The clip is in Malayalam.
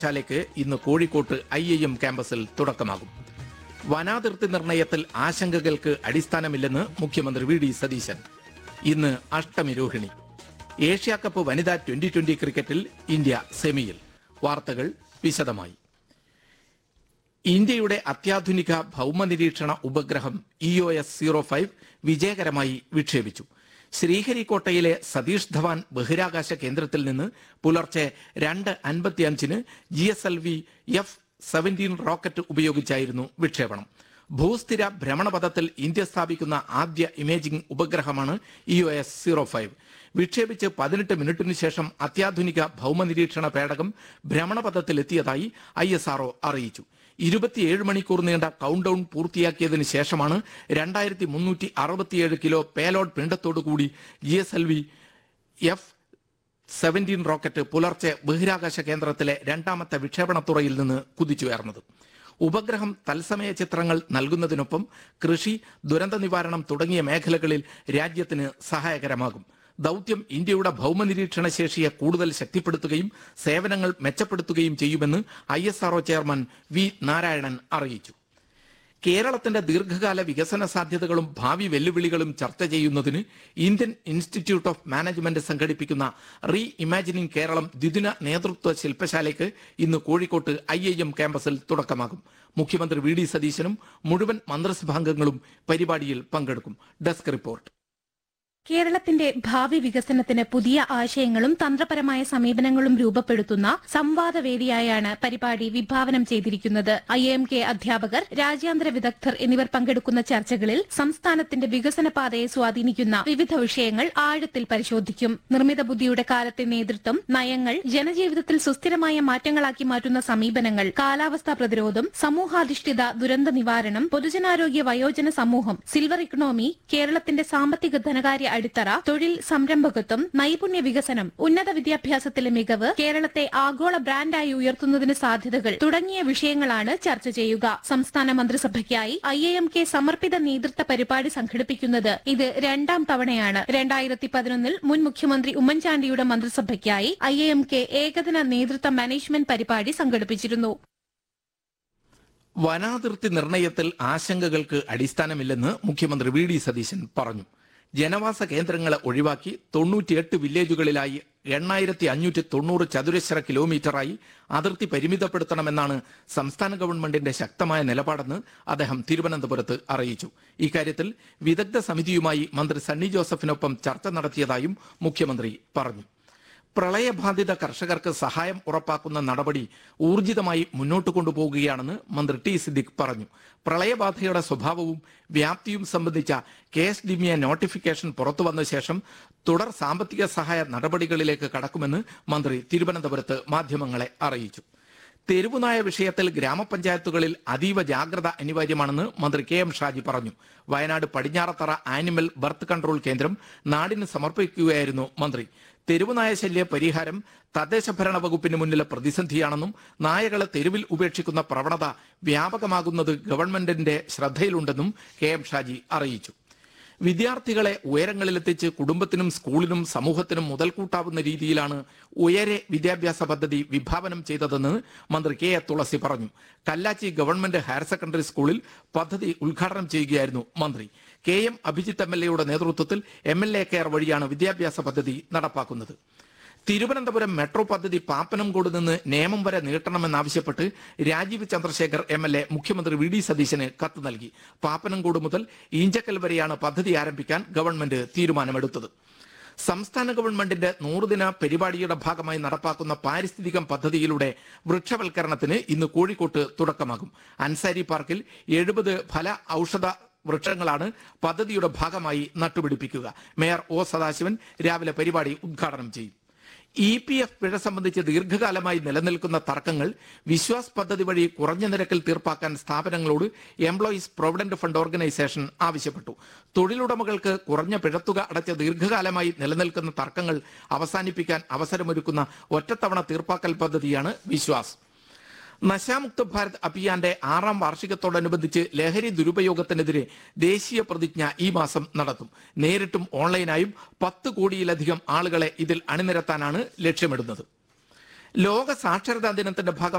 ശാലയ്ക്ക് ഇന്ന് കോഴിക്കോട്ട് ഐ ഐ എം ക്യാമ്പസിൽ തുടക്കമാകും വനാതിർത്തി നിർണയത്തിൽ ആശങ്കകൾക്ക് അടിസ്ഥാനമില്ലെന്ന് മുഖ്യമന്ത്രി വി ഡി സതീശൻ ഇന്ന് അഷ്ടമി രോഹിണി ഏഷ്യാ കപ്പ് വനിതാ ട്വന്റി ട്വന്റി ക്രിക്കറ്റിൽ ഇന്ത്യ സെമിയിൽ വാർത്തകൾ വിശദമായി ഇന്ത്യയുടെ അത്യാധുനിക ഭൗമനിരീക്ഷണ ഉപഗ്രഹം E O S zero five വിജയകരമായി വിക്ഷേപിച്ചു ശ്രീഹരിക്കോട്ടയിലെ സതീഷ് ധവാൻ ബഹിരാകാശ കേന്ദ്രത്തിൽ നിന്ന് പുലർച്ചെ രണ്ട് അൻപത്തിയഞ്ചിന് G S L V F seventeen rocket ഉപയോഗിച്ചായിരുന്നു വിക്ഷേപണം ഭൂസ്ഥിര ഭ്രമണപഥത്തിൽ ഇന്ത്യ സ്ഥാപിക്കുന്ന ആദ്യ ഇമേജിംഗ് ഉപഗ്രഹമാണ് E O S zero five വിക്ഷേപിച്ച് പതിനെട്ട് മിനിറ്റിനു ശേഷം അത്യാധുനിക ഭൗമനിരീക്ഷണ പേടകം ഭ്രമണപഥത്തിലെത്തിയതായി ഐ എസ് ആർഒ അറിയിച്ചു ഇരുപത്തിയേഴ് മണിക്കൂർ നീണ്ട കൗണ്ട് ഡൗൺ പൂർത്തിയാക്കിയതിനു ശേഷമാണ് രണ്ടായിരത്തി മുന്നൂറ്റി അറുപത്തിയേഴ് കിലോ പേലോഡ് പിണ്ടത്തോടുകൂടി G S L V F seventeen rocket പുലർച്ചെ ബഹിരാകാശ കേന്ദ്രത്തിലെ രണ്ടാമത്തെ വിക്ഷേപണത്തുറയിൽ നിന്ന് കുതിച്ചുയർന്നത് ഉപഗ്രഹം തത്സമയ ചിത്രങ്ങൾ നൽകുന്നതിനൊപ്പം കൃഷി ദുരന്ത നിവാരണം തുടങ്ങിയ മേഖലകളിൽ രാജ്യത്തിന് സഹായകരമാകും ദൗത്യം ഇന്ത്യയുടെ ഭൗമനിരീക്ഷണ ശേഷിയെ കൂടുതൽ ശക്തിപ്പെടുത്തുകയും സേവനങ്ങൾ മെച്ചപ്പെടുത്തുകയും ചെയ്യുമെന്ന് I S R O chairman V Narayanan അറിയിച്ചു കേരളത്തിന്റെ ദീർഘകാല വികസന സാധ്യതകളും ഭാവി വെല്ലുവിളികളും ചർച്ച ചെയ്യുന്നതിന് ഇന്ത്യൻ ഇൻസ്റ്റിറ്റ്യൂട്ട് ഓഫ് മാനേജ്മെന്റ് സംഘടിപ്പിക്കുന്ന റീ ഇമാജിനിംഗ് കേരളം ദ്വിദിന നേതൃത്വ ശില്പശാലയ്ക്ക് ഇന്ന് കോഴിക്കോട്ട് ഐ ഐ എം ക്യാമ്പസിൽ തുടക്കമാകും മുഖ്യമന്ത്രി വി ഡി സതീശനും മുഴുവൻ മന്ത്രിസഭാംഗങ്ങളും പരിപാടിയിൽ പങ്കെടുക്കും ഡെസ്ക് റിപ്പോർട്ട് കേരളത്തിന്റെ ഭാവി വികസനത്തിന് പുതിയ ആശയങ്ങളും തന്ത്രപരമായ സമീപനങ്ങളും രൂപപ്പെടുത്തുന്ന സംവാദവേദിയായാണ് പരിപാടി വിഭാവനം ചെയ്തിരിക്കുന്നത് ഐ എം കെ അധ്യാപകർ രാജ്യാന്തര വിദഗ്ധർ എന്നിവർ പങ്കെടുക്കുന്ന ചർച്ചകളിൽ സംസ്ഥാനത്തിന്റെ വികസന പാതയെ സ്വാധീനിക്കുന്ന വിവിധ വിഷയങ്ങൾ ആഴത്തിൽ പരിശോധിക്കും നിർമ്മിത ബുദ്ധിയുടെ കാലത്തെ നേതൃത്വം നയങ്ങൾ ജനജീവിതത്തിൽ സുസ്ഥിരമായ മാറ്റങ്ങളാക്കി മാറ്റുന്ന സമീപനങ്ങൾ കാലാവസ്ഥാ പ്രതിരോധം സമൂഹാധിഷ്ഠിത ദുരന്ത നിവാരണം പൊതുജനാരോഗ്യ വയോജന സമൂഹം സിൽവർ ഇക്കണോമി കേരളത്തിന്റെ സാമ്പത്തിക ധനകാര്യ അടിത്തറ തൊഴിൽ സംരംഭകത്വം നൈപുണ്യ വികസനം ഉന്നത വിദ്യാഭ്യാസത്തിലെ മികവ് കേരളത്തെ ആഗോള ബ്രാൻഡായി ഉയർത്തുന്നതിന് സാധ്യതകൾ തുടങ്ങിയ വിഷയങ്ങളാണ് ചർച്ച ചെയ്യുക സംസ്ഥാന മന്ത്രിസഭയ്ക്കായി ഐ എ എം കെ സമർപ്പിത നേതൃത്വ പരിപാടി സംഘടിപ്പിക്കുന്നത് ഇത് രണ്ടാം തവണയാണ് രണ്ടായിരത്തി പതിനൊന്നിൽ മുൻ മുഖ്യമന്ത്രി ഉമ്മൻചാണ്ടിയുടെ മന്ത്രിസഭയ്ക്കായി ഐ എ എം കെ ഏകദിന നേതൃത്വ മാനേജ്മെന്റ് പരിപാടി സംഘടിപ്പിച്ചിരുന്നു വനാതിർത്തി നിർണയത്തിൽ ആശങ്കകൾക്ക് അടിസ്ഥാനമില്ലെന്ന് മുഖ്യമന്ത്രി വി ഡി സതീശൻ പറഞ്ഞു ജനവാസ കേന്ദ്രങ്ങളെ ഒഴിവാക്കി തൊണ്ണൂറ്റിയെട്ട് വില്ലേജുകളിലായി എണ്ണായിരത്തി അഞ്ഞൂറ്റി തൊണ്ണൂറ് ചതുരശ്ര കിലോമീറ്ററായി അതിർത്തി പരിമിതപ്പെടുത്തണമെന്നാണ് സംസ്ഥാന ഗവൺമെന്റിന്റെ ശക്തമായ നിലപാടെന്ന് അദ്ദേഹം തിരുവനന്തപുരത്ത് അറിയിച്ചു ഇക്കാര്യത്തിൽ വിദഗ്ധ സമിതിയുമായി മന്ത്രി സണ്ണി ജോസഫിനൊപ്പം ചർച്ച നടത്തിയതായും മുഖ്യമന്ത്രി പറഞ്ഞു പ്രളയബാധിത കർഷകർക്ക് സഹായം ഉറപ്പാക്കുന്ന നടപടി ഊർജിതമായി മുന്നോട്ട് കൊണ്ടുപോകുകയാണെന്ന് മന്ത്രി ടി സിദ്ദിഖ് പറഞ്ഞു പ്രളയബാധയുടെ സ്വഭാവവും വ്യാപ്തിയും സംബന്ധിച്ച കെ എസ് ഡി നോട്ടിഫിക്കേഷൻ പുറത്തുവന്ന ശേഷം തുടർ സാമ്പത്തിക സഹായ നടപടികളിലേക്ക് കടക്കുമെന്ന് മന്ത്രി തിരുവനന്തപുരത്ത് മാധ്യമങ്ങളെ അറിയിച്ചു തെരുവുനായ വിഷയത്തിൽ ഗ്രാമപഞ്ചായത്തുകളിൽ അതീവ ജാഗ്രത അനിവാര്യമാണെന്ന് മന്ത്രി കെ എം ഷാജി പറഞ്ഞു Wayanad Padinjarathara animal birth control കേന്ദ്രം നാടിന് സമർപ്പിക്കുകയായിരുന്നു മന്ത്രി തെരുവുനായ ശല്യ പരിഹാരം തദ്ദേശ ഭരണ വകുപ്പിന് മുന്നിലെ പ്രതിസന്ധിയാണെന്നും നായകളെ തെരുവിൽ ഉപേക്ഷിക്കുന്ന പ്രവണത വ്യാപകമാകുന്നത് ഗവൺമെന്റിന്റെ ശ്രദ്ധയിലുണ്ടെന്നും കെ എം ഷാജി അറിയിച്ചു വിദ്യാർത്ഥികളെ ഉയരങ്ങളിലെത്തിച്ച് കുടുംബത്തിനും സ്കൂളിനും സമൂഹത്തിനും മുതൽക്കൂട്ടാവുന്ന രീതിയിലാണ് ഉയരെ വിദ്യാഭ്യാസ പദ്ധതി വിഭാവനം ചെയ്തതെന്ന് മന്ത്രി കെ എ തുളസി പറഞ്ഞു കല്ലാച്ചി ഗവൺമെന്റ് ഹയർ സെക്കൻഡറി സ്കൂളിൽ പദ്ധതി ഉദ്ഘാടനം ചെയ്യുകയായിരുന്നു മന്ത്രി K M Abhijith M L എയുടെ നേതൃത്വത്തിൽ എം എൽ എ കെയർ വഴിയാണ് വിദ്യാഭ്യാസ പദ്ധതി നടപ്പാക്കുന്നത് തിരുവനന്തപുരം മെട്രോ പദ്ധതി പാപ്പനംകോട് നിന്ന് നേമം വരെ നീട്ടണമെന്നാവശ്യപ്പെട്ട് Rajeev Chandrasekhar M L A മുഖ്യമന്ത്രി വി ഡി സതീശന് കത്ത് നൽകി പാപ്പനംകോട് മുതൽ ഈഞ്ചക്കൽ വരെയാണ് പദ്ധതി ആരംഭിക്കാൻ ഗവൺമെന്റ് തീരുമാനമെടുത്തത് സംസ്ഥാന ഗവൺമെന്റിന്റെ നൂറുദിന പരിപാടിയുടെ ഭാഗമായി നടപ്പാക്കുന്ന പാരിസ്ഥിതികം പദ്ധതിയിലൂടെ വൃക്ഷവൽക്കരണത്തിന് ഇന്ന് കോഴിക്കോട്ട് തുടക്കമാകും അൻസാരി പാർക്കിൽ എഴുപത് ഫല ഔഷധ വൃക്ഷങ്ങളാണ് പദ്ധതിയുടെ ഭാഗമായി നട്ടുപിടിപ്പിക്കുക മേയർ ഒ സദാശിവൻ രാവിലെ പരിപാടി ഉദ്ഘാടനം ചെയ്യും ഇ പി എഫ് പിഴ സംബന്ധിച്ച് ദീർഘകാലമായി നിലനിൽക്കുന്ന തർക്കങ്ങൾ വിശ്വാസ് പദ്ധതി വഴി കുറഞ്ഞ നിരക്കിൽ തീർപ്പാക്കാൻ സ്ഥാപനങ്ങളോട് എംപ്ലോയീസ് പ്രൊവിഡന്റ് ഫണ്ട് ഓർഗനൈസേഷൻ ആവശ്യപ്പെട്ടു തൊഴിലുടമകൾക്ക് കുറഞ്ഞ പിഴത്തുക അടച്ച ദീർഘകാലമായി നിലനിൽക്കുന്ന തർക്കങ്ങൾ അവസാനിപ്പിക്കാൻ അവസരമൊരുക്കുന്ന ഒറ്റത്തവണ തീർപ്പാക്കൽ പദ്ധതിയാണ് വിശ്വാസ് നശാമുക്ത ഭാരത് അഭിയാന്റെ ആറാം വാർഷികത്തോടനുബന്ധിച്ച് ലഹരി ദുരുപയോഗത്തിനെതിരെ ദേശീയ പ്രതിജ്ഞ ഈ മാസം നടത്തും നേരിട്ടും ഓൺലൈനായും പത്ത് കോടിയിലധികം ആളുകളെ ഇതിൽ അണിനിരത്താനാണ് ലക്ഷ്യമിടുന്നത് ലോക സാക്ഷരതാ ദിനത്തിന്റെ ഭാഗം